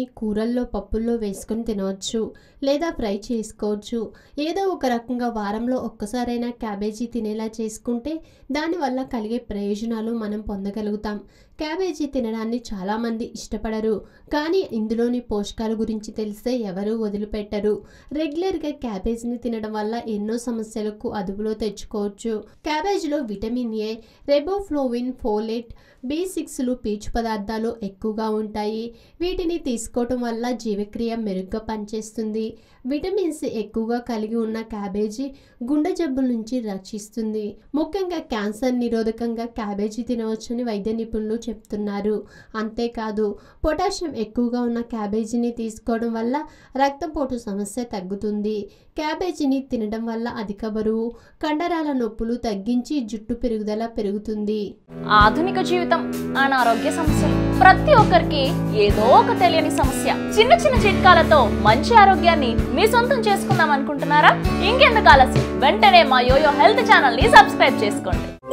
కూరల్లో పప్పుల్లో వేసుకొని తినవచ్చు లేదా ఫ్రై చేసుకోవచ్చు ఏదో ఒక రకంగా వారంలో ఒక్కసారైనా క్యాబేజీ తినేలా చేసుకుంటే దానివల్ల కలిగే ప్రయోజనాలు మనం పొందగలుగుతాం క్యాబేజీ తినడాన్ని చాలామంది ఇష్టపడరు కానీ ఇందులోని పోషకాల గురించి తెలిస్తే ఎవరూ వదిలిపెట్టరు రెగ్యులర్గా క్యాబేజీని తినడం వల్ల ఎన్నో సమస్యలకు అదుపులో తెచ్చుకోవచ్చు క్యాబేజీలో vitamin A riboflavin folate B సిక్స్లు పీచు పదార్థాలు ఎక్కువగా ఉంటాయి వీటిని తీసుకోవటం వల్ల జీవక్రియ మెరుగ్గా పనిచేస్తుంది విటమిన్ సి ఎక్కువగా కలిగి ఉన్న క్యాబేజీ గుండె జబ్బుల నుంచి రక్షిస్తుంది ముఖ్యంగా క్యాన్సర్ నిరోధకంగా క్యాబేజీ తినవచ్చని వైద్య నిపుణులు చెప్తున్నారు అంతేకాదు పొటాషియం ఎక్కువగా ఉన్న క్యాబేజీని తీసుకోవడం వల్ల రక్తపోటు సమస్య తగ్గుతుంది క్యాబేజీని తినడం వల్ల అధిక బరువు కండరాల నొప్పులు తగ్గించి జుట్టు పెరుగుదల పెరుగుతుంది ఆధునిక జీవితం అనారోగ్య సమస్యలు ప్రతి ఒక్కరికి ఏదో ఒక తెలియని సమస్య చిన్న చిన్న చిట్కాలతో మంచి ఆరోగ్యాన్ని మీ సొంతం చేసుకుందాం అనుకుంటున్నారా ఇంకెందుకు ఆలస్యం వెంటనే మా యోయో హెల్త్ ఛానల్ ని సబ్స్క్రైబ్ చేసుకోండి